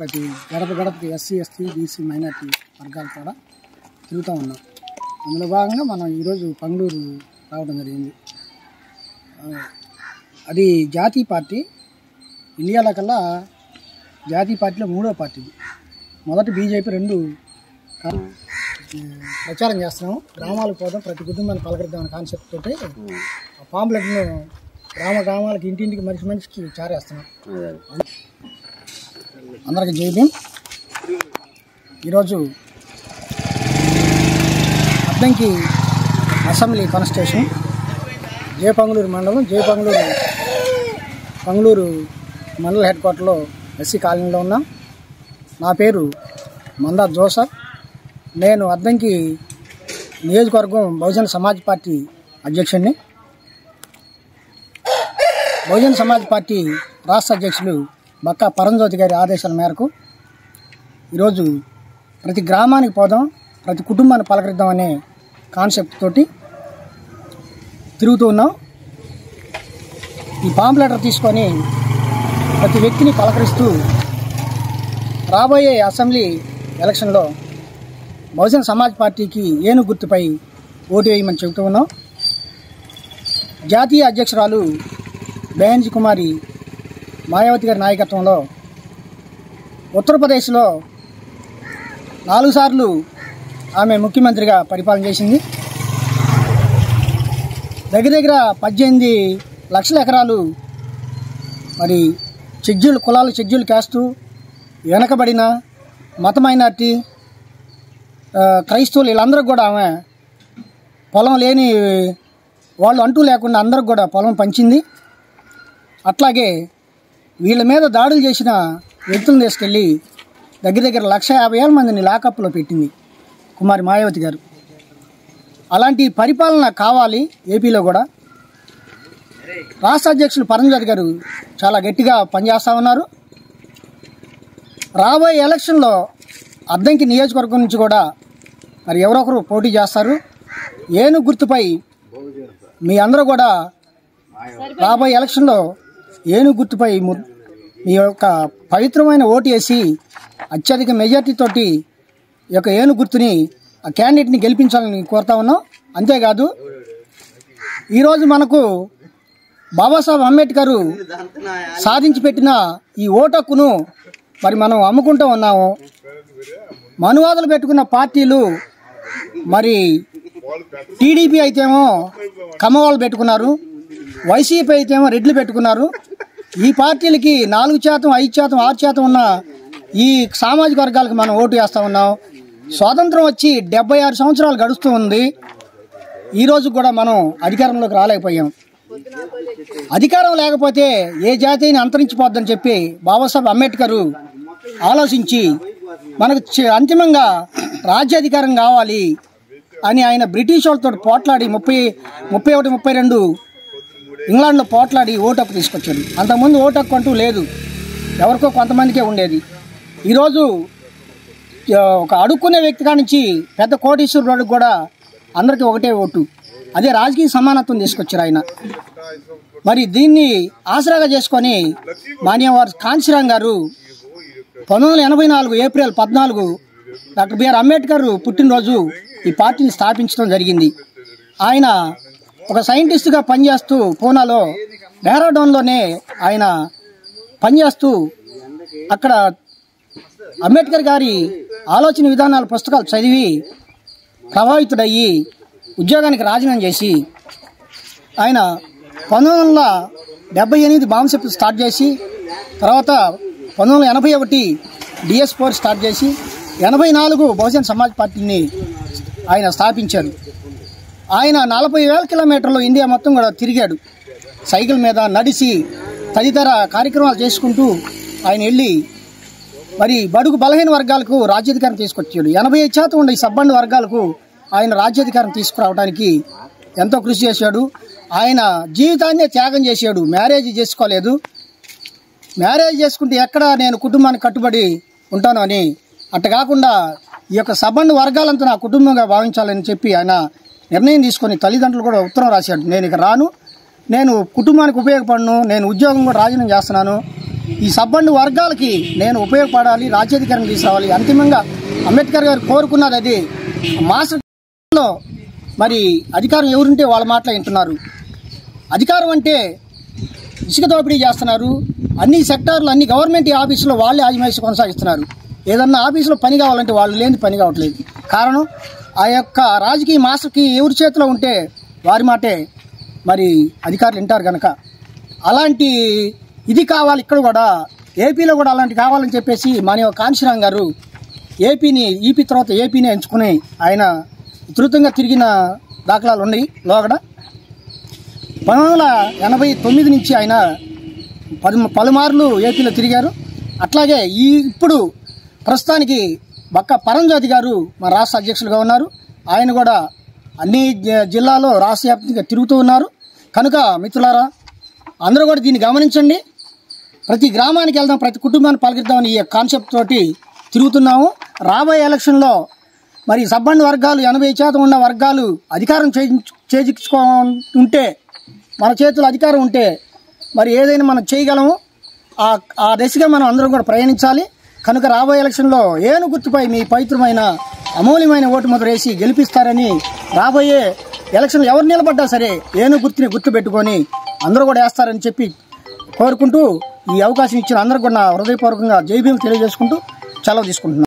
ప్రతి గడప గడపకి ఎస్సీ ఎస్టీ బీసీ మైనార్టీ వర్గాలు కూడా తిరుగుతూ ఉన్నాం అందులో భాగంగా మనం ఈరోజు పంగళూరు రావడం జరిగింది ఆ, అది జాతీయ పార్టీ ఇండియాలో కల్లా జాతీయ పార్టీలో మూడో పార్టీ మొదటి బీజేపీ రెండు కా- ప్రచారం చేస్తున్నాం గ్రామాలకు పోదాం ప్రతి కుటుంబాన్ని పలకరిద్దాం అనే కాన్సెప్ట్ తోటి ఆ పాంప్లెట్ను గ్రామ గ్రామాలకు ఇంటింటికి మనిషి మనిషికి చారేస్తున్నాం అందరికీ జై భీమ్ ఈరోజు అద్దంకి అసెంబ్లీ కాన్స్టిట్యూషన్ జయపంగులూరు మండలం జయపంగులూరు పంగులూరు మండల హెడ్ క్వార్టర్లో ఎస్సీ కాలనీలో ఉన్నాం నా పేరు మందా జోసఫ్ నేను అద్దంకి నియోజకవర్గం బహుజన సమాజ్ పార్టీ అధ్యక్షుడిని బహుజన సమాజ్ పార్టీ రాష్ట్ర అధ్యక్షులు బక్కా పరంజ్యోతి గారి ఆదేశాల మేరకు ఈరోజు ప్రతి గ్రామానికి పోదాం ప్రతి కుటుంబాన్ని పలకరిద్దాం అనే కాన్సెప్ట్ తోటి తిరుగుతూ ఉన్నాం ఈ పాంప్లెటర్ తీసుకొని ప్రతి వ్యక్తిని పలకరిస్తూ రాబోయే అసెంబ్లీ ఎలక్షన్లో బహుజన సమాజ్ పార్టీకి ఏను గుర్తుపై ఓటు వేయమని చెబుతూ ఉన్నాం జాతీయ అధ్యక్షురాలు బెహన్జీ కుమారి మాయావతి గారి నాయకత్వంలో ఉత్తరప్రదేశ్లో నాలుగు సార్లు ఆమె ముఖ్యమంత్రిగా పరిపాలన చేసింది దగ్గర దగ్గర పద్దెనిమిది లక్షల ఎకరాలు మరి షెడ్యూల్ కులాలు షెడ్యూల్ క్యాస్టు వెనకబడిన మత మైనార్టీ ఆ, క్రైస్తవులు వీళ్ళందరూ కూడా ఆమె పొలం లేని వాళ్ళు అంటూ లేకుండా అందరికి కూడా పొలం పంచింది అట్లాగే వీళ్ళ మీద దాడులు చేసిన వ్యక్తులను తీసుకెళ్ళి దగ్గర దగ్గర లక్ష యాభై వేల మందిని లాకప్లో పెట్టింది కుమారి మాయావతి గారు అలాంటి పరిపాలన కావాలి ఏపీలో కూడా రాష్ట్ర అధ్యక్షులు పరంజ్యోతి గారు చాలా గట్టిగా పనిచేస్తూ ఉన్నారు రాబోయే ఎలక్షన్లో అద్దంకి నియోజకవర్గం నుంచి కూడా మరి ఎవరొకరు పోటీ చేస్తారు ఏను గుర్తుపై మీ అందరూ కూడా రాబోయే ఎలక్షన్లో ఏను గుర్తుపై ము- మీ యొక్క పవిత్రమైన ఓటు వేసి అత్యధిక మెజార్టీ తోటి ఈ యొక్క ఏను గుర్తుని ఆ క్యాండిడేట్ని గెలిపించాలని కోరుతా ఉన్నాం అంతేకాదు ఈరోజు మనకు బాబాసాహెబ్ అంబేద్కర్ సాధించి పెట్టిన ఈ ఓటక్కును మరి మనం అమ్ముకుంటూ ఉన్నాము మనువాదులు పెట్టుకున్న పార్టీలు మరి టీడీపీ అయితేమో కమ్మవాళ్ళు పెట్టుకున్నారు వైసీపీ అయితేమో రెడ్లు పెట్టుకున్నారు ఈ పార్టీలకి నాలుగు శాతం ఐదు శాతం ఆరు శాతం ఉన్న ఈ సామాజిక వర్గాలకు మనం ఓటు వేస్తూ ఉన్నాం స్వాతంత్రం వచ్చి డెబ్బై ఆరు సంవత్సరాలు గడుస్తూ ఉంది ఈ రోజు కూడా మనం అధికారంలోకి రాలేకపోయాం అధికారం లేకపోతే ఏ జాతి అయినా అంతరించిపోద్దని చెప్పి బాబాసాహెబ్ అంబేద్కర్ ఆలోచించి మనకు చి- అంతిమంగా రాజ్యాధికారం కావాలి అని ఆయన బ్రిటిష్ వాళ్ళతో పోట్లాడి ముప్పై ముప్పై ఒకటి ముప్పై రెండు ఇంగ్లాండ్లో పోట్లాడి ఓటు హక్కు తీసుకొచ్చాడు అంతకుముందు ఓటు హక్కు అంటూ లేదు ఎవరికో కొంతమందికే ఉండేది ఈరోజు ఆ, ఒక అడుక్కునే వ్యక్తి కానించి పెద్ద కోటీశ్వరుడు కూడా అందరికీ ఒకటే ఓటు అదే రాజకీయ సమానత్వం తీసుకొచ్చారు ఆయన మరి దీన్ని ఆసరాగా చేసుకొని మాన్యవారు కాంశీరామ్ గారు పంతొమ్మిది వందల ఎనభై నాలుగు ఏప్రిల్ పద్నాలుగు డాక్టర్ బిఆర్ అంబేద్కర్ పుట్టినరోజు ఈ పార్టీని స్థాపించడం జరిగింది ఆయన ఒక సైంటిస్ట్గా పనిచేస్తూ పూనాలో డెహ్రాడూన్లోనే ఆయన పనిచేస్తూ అక్కడ అంబేద్కర్ గారి ఆలోచన విధానాల పుస్తకాలు చదివి ప్రభావితుడయ్యి ఉద్యోగానికి రాజీనామా చేసి ఆయన పంతొమ్మిది వందల డెబ్బై ఎనిమిది బాంబ్ స్టార్ట్ చేసి తర్వాత పంతొమ్మిది వందల ఎనభై ఒకటి డిఎస్ ఫోర్ స్టార్ట్ చేసి ఎనభై నాలుగు బహుజన్ సమాజ్ పార్టీని ఆయన స్థాపించారు ఆయన నలభై వేల కిలోమీటర్లు ఇండియా మొత్తం కూడా తిరిగాడు సైకిల్ మీద నడిచి తదితర కార్యక్రమాలు చేసుకుంటూ ఆయన వెళ్ళి మరి బడుగు బలహీన వర్గాలకు రాజ్యాధికారం తీసుకొచ్చాడు ఎనభై ఐదు శాతం ఉండే ఈ సబ్బండి వర్గాలకు ఆయన రాజ్యాధికారం తీసుకురావడానికి ఎంతో కృషి చేశాడు ఆయన జీవితాన్నే త్యాగం చేశాడు మ్యారేజ్ చేసుకోలేదు మ్యారేజ్ చేసుకుంటే ఎక్కడ నేను కుటుంబానికి కట్టుబడి ఉంటాను అని అట్ట కాకుండా ఈ యొక్క సబ్బండి వర్గాలంతా నా కుటుంబంగా భావించాలని చెప్పి ఆయన నిర్ణయం తీసుకొని తల్లిదండ్రులు కూడా ఉత్తరం రాశాడు నేను ఇక రాను నేను కుటుంబానికి ఉపయోగపడను నేను ఉద్యోగం కూడా రాజీనామా చేస్తున్నాను ఈ సబ్బండు వర్గాలకి నేను ఉపయోగపడాలి రాజ్యాధికారం తీసుకురావాలి అంతిమంగా అంబేద్కర్ గారు కోరుకున్నది అది మాస్టర్లో మరి అధికారం ఎవరుంటే వాళ్ళ మాటలు వింటున్నారు అధికారం అంటే ఇసుక దోపిడీ చేస్తున్నారు అన్ని సెక్టార్లు అన్ని గవర్నమెంట్ ఆఫీసులో వాళ్ళే ఆజమాయిషి కొనసాగిస్తున్నారు ఏదన్నా ఆఫీసులో పని కావాలంటే వాళ్ళు లేని పని కావట్లేదు కారణం ఆ యొక్క రాజకీయ మాస్టర్కి ఎవరి చేతిలో ఉంటే వారి మాటే మరి అధికారులు వింటారు కనుక అలాంటి ఇది కావాలి ఇక్కడ కూడా ఏపీలో కూడా అలాంటి కావాలని చెప్పేసి మన కాంశీరామ్ గారు ఏపీని ఈపీ తర్వాత ఏపీని ఎంచుకుని ఆయన విస్తృతంగా తిరిగిన దాఖలాలు ఉన్నాయి లోగడ పంతొమ్మిది వందల ఎనభై తొమ్మిది నుంచి ఆయన పది పలుమార్లు ఏపీలో తిరిగారు అట్లాగే ఈ ఇప్పుడు ప్రస్తుతానికి బక్క పరంజ్యోతి గారు మా రాష్ట్ర అధ్యక్షులుగా ఉన్నారు ఆయన కూడా అన్ని జ- జిల్లాలో రాష్ట్ర వ్యాప్తంగా తిరుగుతూ ఉన్నారు కనుక మిత్రులారా అందరూ కూడా దీన్ని గమనించండి ప్రతి గ్రామానికి వెళ్దాం ప్రతి కుటుంబాన్ని పలకిద్దామని ఈ కాన్సెప్ట్ తోటి తిరుగుతున్నాము రాబోయే ఎలక్షన్లో మరి సబ్బండ్ వర్గాలు ఎనభై శాతం ఉన్న వర్గాలు అధికారం చేయించు చేజించుకో ఉంటే మన చేతుల్లో అధికారం ఉంటే మరి ఏదైనా మనం చేయగలము ఆ ఆ దిశగా మనం అందరం కూడా ప్రయాణించాలి కనుక రాబోయే ఎలక్షన్లో ఏను గుర్తుపై మీ పవిత్రమైన అమూల్యమైన ఓటు ముద్ర వేసి గెలిపిస్తారని రాబోయే ఎలక్షన్లు ఎవరు నిలబడ్డా సరే ఏను గుర్తుని గుర్తు పెట్టుకొని అందరూ కూడా వేస్తారని చెప్పి కోరుకుంటూ ఈ అవకాశం ఇచ్చిన అందరూ కూడా నా హృదయపూర్వకంగా జై భీమ్ తెలియజేసుకుంటూ సెలవు తీసుకుంటున్నాను